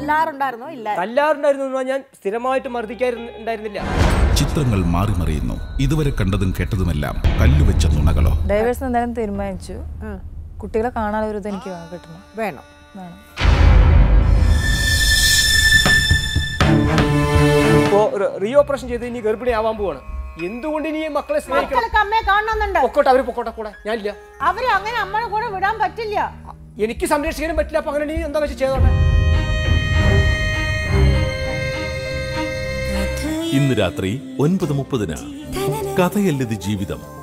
തല്ലാറുണ്ടായിരുന്നോ ഇല്ല തല്ലാറുണ്ടായിരുന്നു എന്ന് പറഞ്ഞാൽ ഞാൻ സ്ഥിരമായിട്ട് മർദ്ദിക്കാറുണ്ടായിരുന്നില്ല ചിത്രങ്ങൾ മാറി മറിയുന്നു ഇതുവരെ കണ്ടതും കേട്ടതുമെല്ലാം കല്ലുവെച്ച നുണകളോ ഡൈവേഴ്സ് എന്തായാലും തീരുമാനിച്ചു കുട്ടികളെ കാണാൻ ഒരു ഇത് എനിക്ക് വേണം കിട്ടണം വേണം വേണം ഇപ്പോ റീ ഓപ്പറേഷൻ ചെയ്ത് ഇനി ഗർഭിണി ആവാൻ പോവാണ് എന്തുകൊണ്ട് ഇനി ഈ മക്കളെ സ്നേഹിക്കണം മക്കളൊക്കെ അമ്മയെ കാണണമെന്നുണ്ട് പൊക്കോട്ടെ അവര് പൊക്കോട്ടെ കൂടെ ഞാനില്ല അവരെ അങ്ങനെ അമ്മയുടെ കൂടെ വിടാൻ പറ്റില്ല എനിക്ക് സംരക്ഷിക്കാനും പറ്റില്ല അപ്പൊ അങ്ങനെ നീ എന്താ വെച്ച് ചെയ്തോട്ടെ ഇന്ന് രാത്രി ഒൻപത് മുപ്പതിന് കഥയല്ലത് ജീവിതം